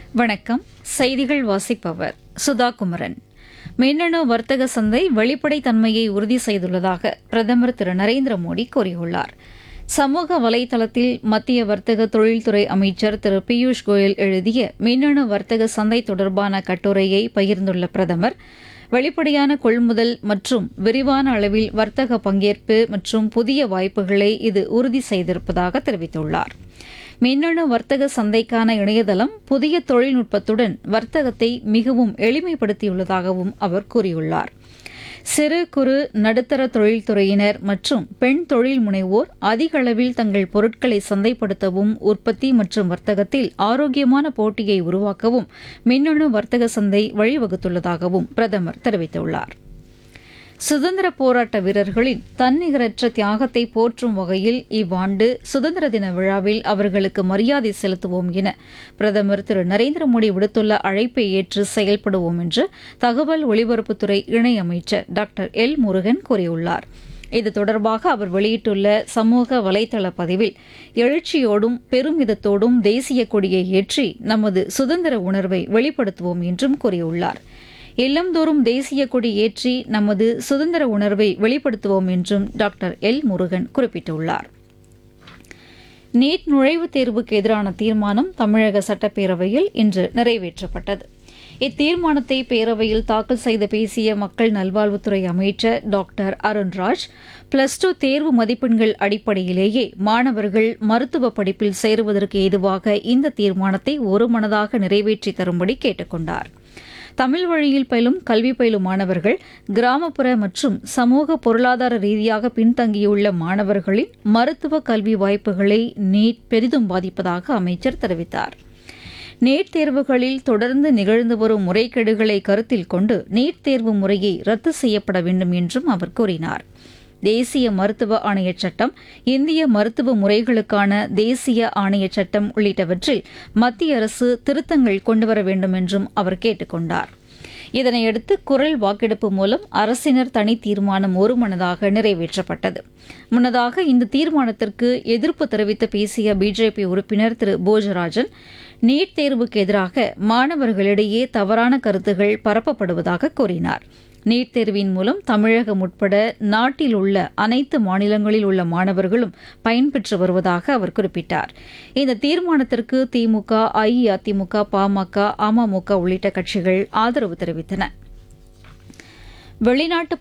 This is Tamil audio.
வணக்கம் செய்திகள் வாசிப்பவர் சுதா குமரன் மின்னணு வர்த்தக சந்தை வெளிப்படைத்தன்மையை உறுதி செய்துள்ளதாக பிரதமர் திரு நரேந்திர மோடி கூறியுள்ளார் சமூக வலைதளத்தில் மத்திய வர்த்தக தொழில்துறை அமைச்சர் திரு பியூஷ் கோயல் எழுதிய மின்னணு வர்த்தக சந்தை தொடர்பான கட்டுரையை பகிர்ந்துள்ள பிரதமர் வெளிப்படையான கொள்முதல் மற்றும் விரிவான அளவில் வர்த்தக பங்கேற்பு மற்றும் புதிய வாய்ப்புகளை இது உறுதி செய்திருப்பதாக தெரிவித்துள்ளார் மின்னணு வர்த்தக சந்தைக்கான இணையதளம் புதிய தொழில்நுட்பத்துடன் வர்த்தகத்தை மிகவும் எளிமைப்படுத்தியுள்ளதாகவும் அவர் கூறியுள்ளார் சிறு குறு நடுத்தர தொழில்துறையினர் மற்றும் பெண் தொழில் முனைவோர் அதிக அளவில் தங்கள் பொருட்களை சந்தைப்படுத்தவும் உற்பத்தி மற்றும் வர்த்தகத்தில் ஆரோக்கியமான போட்டியை உருவாக்கவும் மின்னணு வர்த்தக சந்தை வழிவகுத்துள்ளதாகவும் பிரதமர் தெரிவித்துள்ளார் சுதந்திர போராட்ட வீரர்களின் தன்னிகரற்ற தியாகத்தை போற்றும் வகையில் இவ்வாண்டு சுதந்திர தின விழாவில் அவர்களுக்கு மரியாதை செலுத்துவோம் என பிரதமர் திரு நரேந்திர மோடி விடுத்துள்ள அழைப்பை ஏற்று செயல்படுவோம் என்று தகவல் ஒலிபரப்புத்துறை இணையமைச்சர் டாக்டர் எல் முருகன் கூறியுள்ளார் இது தொடர்பாக அவர் வெளியிட்டுள்ள சமூக வலைதள பதிவில் எழுச்சியோடும் பெருமிதத்தோடும் தேசிய கொடியை ஏற்றி நமது சுதந்திர உணர்வை வெளிப்படுத்துவோம் என்றும் கூறியுள்ளார் இல்லந்தோறும் தேசிய கொடி ஏற்றி நமது சுதந்திர உணர்வை வெளிப்படுத்துவோம் என்றும் டாக்டர் எல் முருகன் குறிப்பிட்டுள்ளார் நீட் நுழைவுத் தேர்வுக்கு எதிரான தீர்மானம் தமிழக சட்டப்பேரவையில் இன்று நிறைவேற்றப்பட்டது இத்தீர்மானத்தை பேரவையில் தாக்கல் செய்து பேசிய மக்கள் நல்வாழ்வுத்துறை அமைச்சர் டாக்டர் அருண்ராஜ் பிளஸ் டூ தேர்வு மதிப்பெண்கள் அடிப்படையிலேயே மாணவர்கள் மருத்துவ படிப்பில் சேருவதற்கு ஏதுவாக இந்த தீர்மானத்தை ஒருமனதாக நிறைவேற்றி தரும்படி கேட்டுக் கொண்டார் தமிழ் வழியில் பயிலும் கல்வி பயிலும் மாணவர்கள் கிராமப்புற மற்றும் சமூக பொருளாதார ரீதியாக பின்தங்கியுள்ள மாணவர்களின் மருத்துவ கல்வி வாய்ப்புகளை நீட் பெரிதும் பாதிப்பதாக அமைச்சர் தெரிவித்தார் நீட் தேர்வுகளில் தொடர்ந்து நிகழ்ந்து வரும் முறைகேடுகளை கருத்தில் கொண்டு நீட் தேர்வு முறையை ரத்து செய்யப்பட வேண்டும் என்றும் அவர் கூறினார் தேசிய மருத்துவ ஆணையச் சட்டம் இந்திய மருத்துவ முறைகளுக்கான தேசிய ஆணையச் சட்டம் உள்ளிட்டவற்றில் மத்திய அரசு திருத்தங்கள் கொண்டுவர வேண்டும் என்றும் அவர் கேட்டுக் கொண்டார் இதனையடுத்து குரல் வாக்கெடுப்பு மூலம் அரசினர் தனி தீர்மானம் ஒருமனதாக நிறைவேற்றப்பட்டது முன்னதாக இந்த தீர்மானத்திற்கு எதிர்ப்பு தெரிவித்து பேசிய பிஜேபி உறுப்பினர் திரு போஜராஜன் நீட் தேர்வுக்கு எதிராக மாணவர்களிடையே தவறான கருத்துகள் பரப்பப்படுவதாக கூறினார் நீட் தேர்வின் மூலம் தமிழகம் உட்பட நாட்டில் உள்ள அனைத்து மாநிலங்களில் உள்ள மாணவர்களும் பயன்பெற்று வருவதாக அவர் குறிப்பிட்டார் இந்த தீர்மானத்திற்கு திமுக அஇஅதிமுக பாமக அமமுக உள்ளிட்ட கட்சிகள் ஆதரவு தெரிவித்தன வெளிநாட்டு